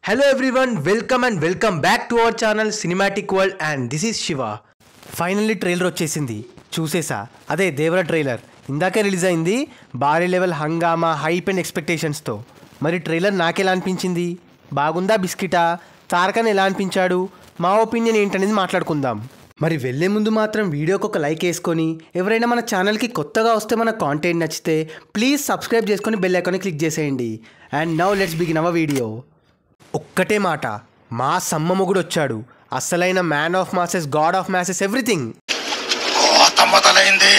hello everyone welcome and welcome back to our channel cinematic world and this is Shiva finally trailer వచ్చేసింది చూసేసా అదే దేవర trailer ఇందాకే release అయింది భారీ లెవెల్ హంగామా హైప్ అండ్ ఎక్స్పెక్టేషన్స్తో మరి ట్రైలర్ నాకెలా అనిపించింది బాగుందా బిస్కిటా తారకన్ ఎలా అనిపించాడు మా ఒపీనియన్ ఏంటనేది మాట్లాడుకుందాం మరి వెళ్ళే ముందు మాత్రం వీడియోకి ఒక లైక్ వేసుకొని ఎవరైనా మన ఛానల్కి కొత్తగా వస్తే మన కాంటెంట్ నచ్చితే ప్లీజ్ సబ్స్క్రైబ్ చేసుకొని బెల్ ఐకాన్ని క్లిక్ చేసేయండి and now let's begin our video ఒక్కటే మాట మా సమ్మమ్మగుడు వచ్చాడు అసలైన man of masses god of masses everything కోత మొదలైంది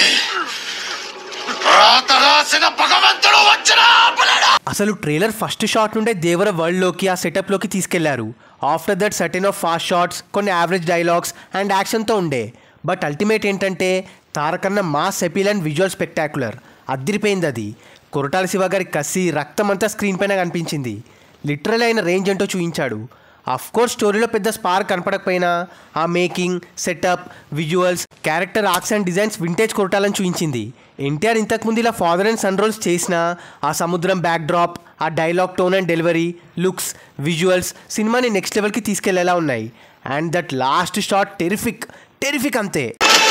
రాత రాసిన భగవంతుడు వచ్చిన అసలు ట్రైలర్ ఫస్ట్ షాట్ నుండే దేవర వరల్డ్లోకి ఆ సెటప్లోకి తీసుకెళ్లారు after that certain of fast shots కొన్ని యావరేజ్ డైలాగ్స్ అండ్ యాక్షన్తో ఉండే బట్ అల్టిమేట్ ఏంటంటే తారకన్న mass appeal and visual spectacular అద్దిరిపోయింది అది కొరటాల శివ గారి కసి రక్తం అంతా స్క్రీన్ పైన కనిపించింది లిటరల్ అయిన రేంజ్ ఏంటో చూపించాడు అఫ్ కోర్స్ స్టోరీలో పెద్ద స్పార్క్ కనపడకపోయినా ఆ making setup visuals character arcs and designs vintage కొరటాలని చూపించింది ఎన్టీఆర్ ఇంతకుముందు ఇలా ఫాదర్ అండ్ సన్ రోల్స్ చేసిన ఆ సముద్రం బ్యాక్ డ్రాప్ ఆ dialogue tone and delivery looks visuals సినిమాని నెక్స్ట్ లెవెల్కి తీసుకెళ్లేలా ఉన్నాయి and that last shot terrific terrific అంతే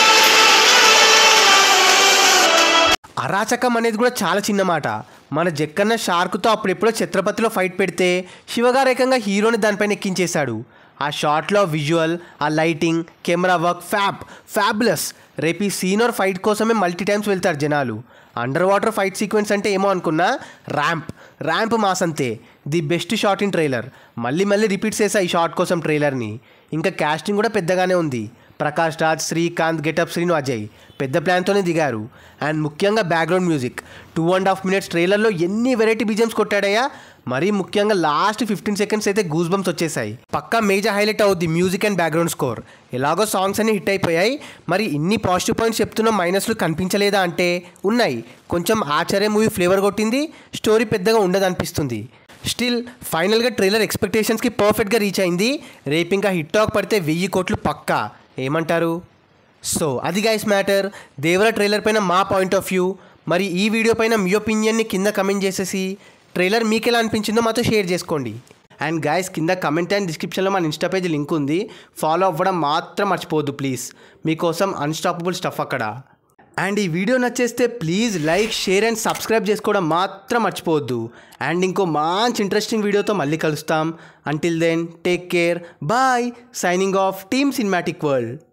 అరాచకం అనేది కూడా చాలా చిన్న మాట మన జక్కన్న షార్క్తో అప్పుడెప్పుడో ఛత్రపతిలో ఫైట్ పెడితే శివగారు ఏకంగా హీరోని దానిపైన ఎక్కించేశాడు ఆ షాట్లో విజువల్ ఆ lighting camera work fab fabulous రేపు ఈ సీనర్ ఫైట్ కోసమే మల్టీ టైమ్స్ వెళ్తారు జనాలు అండర్ వాటర్ ఫైట్ సీక్వెన్స్ అంటే ఏమో అనుకున్నా ర్యాంప్ ర్యాంప్ మాస్ అంతే the best shot in trailer మళ్ళీ మళ్ళీ రిపీట్ చేసా ఈ షాట్ కోసం ట్రైలర్ని ఇంకా కాస్టింగ్ కూడా పెద్దగానే ఉంది ప్రకాష్ రాజ్ శ్రీకాంత్ గెటప్ శ్రీను అజయ్ పెద్ద ప్లాన్తోనే దిగారు అండ్ ముఖ్యంగా background music two and half minutes ట్రైలర్లో ఎన్ని వెరైటీ బీజిఎమ్స్ కొట్టాడయ్యా మరీ ముఖ్యంగా లాస్ట్ ఫిఫ్టీన్ సెకండ్స్ అయితే గూస్ బంప్స్ వచ్చేసాయి పక్కా మేజర్ హైలైట్ అవుద్ది మ్యూజిక్ అండ్ బ్యాక్గ్రౌండ్ స్కోర్ ఎలాగో సాంగ్స్ అన్ని హిట్ అయిపోయాయి మరి ఇన్ని పాజిటివ్ పాయింట్స్ చెప్తున్న మైనస్లు కనిపించలేదా అంటే ఉన్నాయి కొంచెం ఆచార్య మూవీ ఫ్లేవర్ కొట్టింది స్టోరీ పెద్దగా ఉండదు అనిపిస్తుంది స్టిల్ ఫైనల్గా ట్రైలర్ ఎక్స్పెక్టేషన్స్కి పర్ఫెక్ట్గా రీచ్ అయింది రేపు ఇంకా హిట్ టాక్ పడితే వెయ్యి కోట్లు పక్కా ఏమంటారు సో అది గైస్ మ్యాటర్ దేవర ట్రైలర్ పైన మా పాయింట్ ఆఫ్ వ్యూ మరి ఈ వీడియో పైన మీ ఒపీనియన్ని కింద కమెంట్ చేసేసి ట్రైలర్ మీకు ఎలా అనిపించిందో మాతో షేర్ చేసుకోండి అండ్ గైస్ కింద కమెంట్ అండ్ డిస్క్రిప్షన్లో మన ఇన్స్టా పేజ్ లింక్ ఉంది ఫాలో అవ్వడం మాత్రం మర్చిపోవద్దు ప్లీజ్ మీకోసం అన్స్టాపబుల్ స్టఫ్ అక్కడ అండ్ ఈ వీడియో నచ్చేస్తే please like share and subscribe చేసుకోవడం మాత్రం మర్చిపోవద్దు అండ్ ఇంకో మంచి ఇంట్రెస్టింగ్ వీడియోతో మళ్ళీ కలుస్తాం until then take care bye signing off team cinematic world